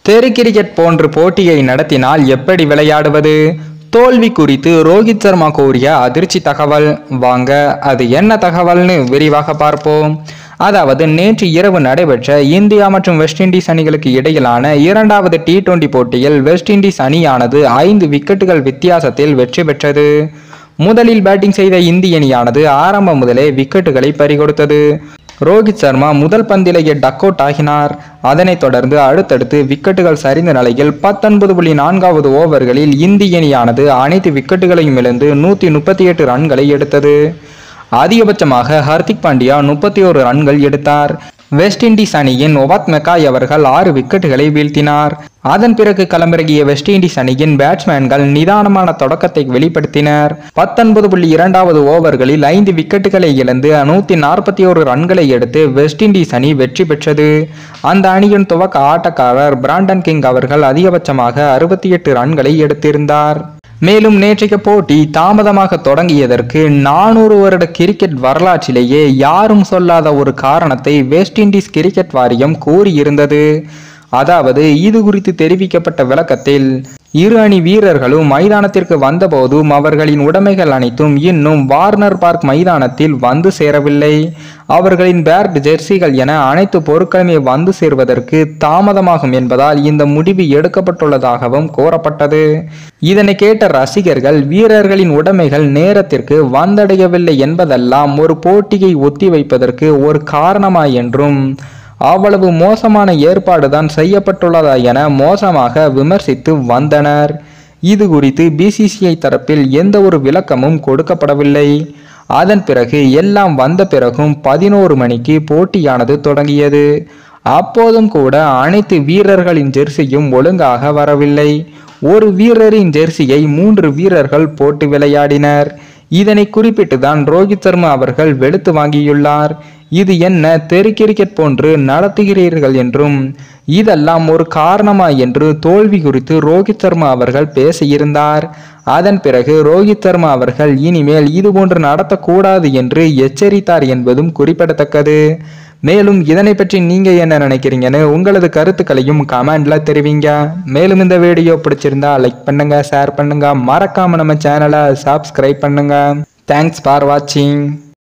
தெரு கிரிக்கெட் போன்று போட்டியை நடத்தினால் எப்படி விளையாடுவது தோல்வி குறித்து ரோஹித் சர்மா கூறிய அதிர்ச்சி தகவல் வாங்க அது என்ன தகவல்னு விரிவாக பார்ப்போம் அதாவது நேற்று இரவு நடைபெற்ற இந்தியா மற்றும் வெஸ்ட் இண்டீஸ் அணிகளுக்கு இடையிலான இரண்டாவது டி டுவெண்டி போட்டியில் வெஸ்ட் இண்டீஸ் அணியானது ஐந்து விக்கெட்டுகள் வித்தியாசத்தில் வெற்றி பெற்றது முதலில் பேட்டிங் செய்த இந்திய அணியானது ஆரம்பம் முதலே விக்கெட்டுகளை பறிகொடுத்தது ரோஹித் சர்மா முதல் பந்திலேயே டக் அவுட் ஆகினார் அதனைத் தொடர்ந்து அடுத்தடுத்து விக்கெட்டுகள் சரிந்த நிலையில் பத்தொன்பது புள்ளி நான்காவது ஓவர்களில் இந்திய அணியானது அனைத்து விக்கெட்டுகளையும் இழந்து நூற்றி முப்பத்தி எட்டு ரன்களை எடுத்தது அதிகபட்சமாக ஹர்திக் பாண்டியா முப்பத்தி ஒரு ரன்கள் எடுத்தார் வெஸ்ட் இண்டீஸ் அணியின் ஒவாத் மெக்காய் அவர்கள் ஆறு விக்கெட்டுகளை வீழ்த்தினார் அதன் பிறகு களமிறங்கிய வெஸ்ட் இண்டீஸ் அணியின் பேட்ஸ்மேன்கள் நிதானமான தொடக்கத்தை வெளிப்படுத்தினர் பத்தொன்பது புள்ளி இரண்டாவது ஓவர்களில் ஐந்து விக்கெட்டுகளை இழந்து நூத்தி நாற்பத்தி ஒரு ரன்களை எடுத்து வெஸ்ட் இண்டீஸ் அணி வெற்றி பெற்றது அந்த அணியின் துவக்க ஆட்டக்காரர் பிராண்டன் கிங் அவர்கள் அதிகபட்சமாக அறுபத்தி எட்டு ரன்களை எடுத்திருந்தார் மேலும் நேற்றைய போட்டி தாமதமாக தொடங்கியதற்கு நானூறு வருட கிரிக்கெட் வரலாற்றிலேயே யாரும் சொல்லாத ஒரு காரணத்தை வெஸ்ட் இண்டீஸ் கிரிக்கெட் வாரியம் கூறியிருந்தது அதாவது இது குறித்து தெரிவிக்கப்பட்ட விளக்கத்தில் இரு அணி வீரர்களும் மைதானத்திற்கு வந்தபோதும் அவர்களின் உடைமைகள் அனைத்தும் இன்னும் வார்னர் பார்க் மைதானத்தில் வந்து சேரவில்லை அவர்களின் பேட் ஜெர்சிகள் என அனைத்து பொருட்களுமே வந்து சேர்வதற்கு தாமதமாகும் என்பதால் இந்த முடிவு எடுக்கப்பட்டுள்ளதாகவும் கூறப்பட்டது இதனை கேட்ட ரசிகர்கள் வீரர்களின் உடைமைகள் நேரத்திற்கு வந்தடையவில்லை என்பதெல்லாம் ஒரு போட்டியை ஒத்திவைப்பதற்கு ஒரு காரணமா என்றும் அவ்வளவு மோசமான ஏற்பாடுதான் செய்யப்பட்டுள்ளதா என மோசமாக விமர்சித்து வந்தனர் இது குறித்து பிசிசிஐ தரப்பில் எந்த ஒரு விளக்கமும் கொடுக்கப்படவில்லை அதன் பிறகு எல்லாம் வந்த பிறகும் பதினோரு மணிக்கு போட்டியானது தொடங்கியது அப்போதும் கூட அனைத்து வீரர்களின் ஜெர்சியும் ஒழுங்காக வரவில்லை ஒரு வீரரின் ஜெர்சியை மூன்று வீரர்கள் போட்டு விளையாடினர் இதனை குறிப்பிட்டு தான் ரோஹித் சர்மா அவர்கள் வெளுத்து வாங்கியுள்ளார் இது என்ன தெரு கிரிக்கெட் போன்று நடத்துகிறீர்கள் என்றும் இதெல்லாம் ஒரு காரணமா என்று தோல்வி குறித்து ரோஹித் சர்மா அவர்கள் பேசியிருந்தார் அதன் பிறகு ரோஹித் சர்மா அவர்கள் இனிமேல் இதுபோன்று நடத்தக்கூடாது என்று எச்சரித்தார் என்பதும் குறிப்பிடத்தக்கது மேலும் இதனை பற்றி நீங்க என்ன நினைக்கிறீங்கன்னு உங்களது கருத்துக்களையும் கமெண்ட்ல தெரிவிங்க மேலும் இந்த வீடியோ பிடிச்சிருந்தா லைக் பண்ணுங்க ஷேர் பண்ணுங்க மறக்காம நம்ம சேனலை சப்ஸ்கிரைப் பண்ணுங்க தேங்க்ஸ் ஃபார் வாட்சிங்